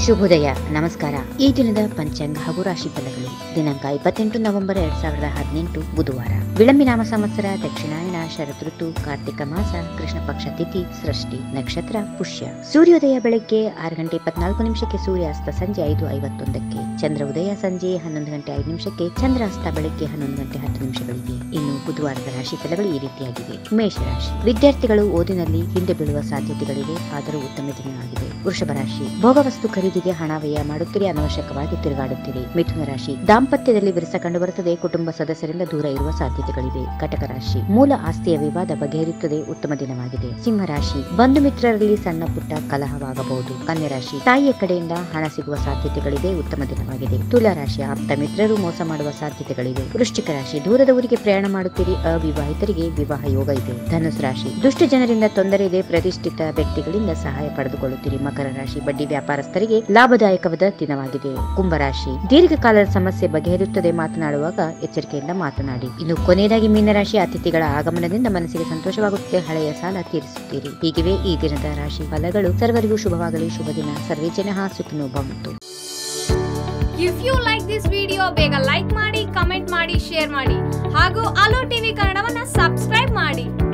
ಶುಭೋದಯ ನಮಸ್ಕಾರ ಈ ದಿನದ ಪಂಚಾಂಗ ಹಾಗೂ ರಾಶಿ ಫಲಗಳು ದಿನಾಂಕ ಇಪ್ಪತ್ತೆಂಟು ನವೆಂಬರ್ ಎರಡ್ ಸಾವಿರದ ಹದಿನೆಂಟು ಬುಧವಾರ ವಿಳಂಬಿ ನಾಮ ಸಂವತ್ಸರ ದಕ್ಷಿಣಾಯನ ಶರತ್ ಋತು ಕಾರ್ತಿಕ ಮಾಸ ಕೃಷ್ಣ ಪಕ್ಷ ತಿಥಿ ಸೃಷ್ಟಿ ನಕ್ಷತ್ರ ಪುಷ್ಯ ಸೂರ್ಯೋದಯ ಬೆಳಗ್ಗೆ ಆರು ಗಂಟೆ ಇಪ್ಪತ್ನಾಲ್ಕು ನಿಮಿಷಕ್ಕೆ ಸೂರ್ಯಾಸ್ತ ಸಂಜೆ ಐದು ಐವತ್ತೊಂದಕ್ಕೆ ಚಂದ್ರ ಉದಯ ಸಂಜೆ ಹನ್ನೊಂದು ಗಂಟೆ ಐದು ನಿಮಿಷಕ್ಕೆ ಚಂದ್ರಾಸ್ತ ಬೆಳಗ್ಗೆ ಹನ್ನೊಂದು ಗಂಟೆ ಹತ್ತು ನಿಮಿಷಗಳಿಗೆ ಇನ್ನು ಬುಧವಾರದ ರಾಶಿ ಫಲಗಳು ಈ ರೀತಿಯಾಗಿವೆ ಮೇಷರಾಶಿ ವಿದ್ಯಾರ್ಥಿಗಳು ಓದಿನಲ್ಲಿ ಹಿಂದೆ ಬೀಳುವ ಸಾಧ್ಯತೆಗಳಿವೆ ಆದರೂ ಉತ್ತಮ ದಿನವಾಗಿದೆ ವೃಷಭ ರಾಶಿ ಭೋಗವಸ್ತು ಖರೀದಿಗೆ ಹಣ ವ್ಯಯ ಮಾಡುತ್ತೀರಿ ಅನವಶ್ಯಕವಾಗಿ ತಿರುಗಾಡುತ್ತೀರಿ ಮಿಥುನ ರಾಶಿ ದಾಂಪತ್ಯದಲ್ಲಿ ವಿರಸ ಕಂಡುಬರುತ್ತದೆ ಕುಟುಂಬ ಸದಸ್ಯರಿಂದ ದೂರ ಇರುವ ಸಾಧ್ಯತೆಗಳಿವೆ ಕಟಕ ರಾಶಿ ಮೂಲ ಆಸ್ತಿಯ ವಿವಾದ ಬಗೆಹರಿಯುತ್ತದೆ ಉತ್ತಮ ದಿನವಾಗಿದೆ ಸಿಂಹ ರಾಶಿ ಬಂಧು ಮಿತ್ರರಲ್ಲಿ ಸಣ್ಣ ಪುಟ್ಟ ಕಲಹವಾಗಬಹುದು ಕನ್ಯಾ ರಾಶಿ ತಾಯಿಯ ಕಡೆಯಿಂದ ಹಣ ಸಿಗುವ ಸಾಧ್ಯತೆಗಳಿವೆ ಉತ್ತಮ ದಿನವಾಗಿದೆ ತುಲಾ ರಾಶಿ ಆಪ್ತ ಮಿತ್ರರು ಮೋಸ ಮಾಡುವ ಸಾಧ್ಯತೆಗಳಿವೆ ವೃಶ್ಚಿಕ ರಾಶಿ ದೂರದ ಊರಿಗೆ ಪ್ರಯಾಣ ಮಾಡುತ್ತೀರಿ ಅವಿವಾಹಿತರಿಗೆ ವಿವಾಹ ಯೋಗ ಇದೆ ಧನುಸ್ ರಾಶಿ ದುಷ್ಟ ಜನರಿಂದ ತೊಂದರೆ ಇದೆ ಪ್ರತಿಷ್ಠಿತ ವ್ಯಕ್ತಿಗಳಿಂದ ಸಹಾಯ ಪಡೆದುಕೊಳ್ಳುತ್ತೀರಿ ಮಕರ ರಾಶಿ ಬಡ್ಡಿ ವ್ಯಾಪಾರಸ್ಥರಿಗೆ ಲಾಭದಾಯಕವಾದ ದಿನವಾಗಿದೆ ಕುಂಭರಾಶಿ ದೀರ್ಘಕಾಲದ ಸಮಸ್ಯೆ ಬಗೆಹರಿಯುತ್ತದೆ ಮಾತನಾಡುವಾಗ ಎಚ್ಚರಿಕೆಯಿಂದ ಮಾತನಾಡಿ ಇನ್ನು ಕೊನೆಯದಾಗಿ ಮೀನರಾಶಿ ಅತಿಥಿಗಳ ಆಗಮನದಿಂದ ಮನಸ್ಸಿಗೆ ಸಂತೋಷವಾಗುತ್ತದೆ ಹಳೆಯ ಸಾಲ ತೀರಿಸುತ್ತೀರಿ ಹೀಗಿವೆ ಈ ದಿನದ ರಾಶಿ ಫಲಗಳು ಸರ್ವರಿಗೂ ಶುಭವಾಗಲಿ ಶುಭ ದಿನ ಸರ್ವೇ ಜನ ಸುಖಿನೋ ಭವಂತು if you like this video ಬೇಗ ಲೈಕ್ ಮಾಡಿ ಕಮೆಂಟ್ ಮಾಡಿ ಶೇರ್ ಮಾಡಿ ಹಾಗೂ ಅಲೋ ಟಿವಿ ಕನ್ನಡವನ್ನ ಸಬ್ಸ್ಕ್ರೈಬ್ ಮಾಡಿ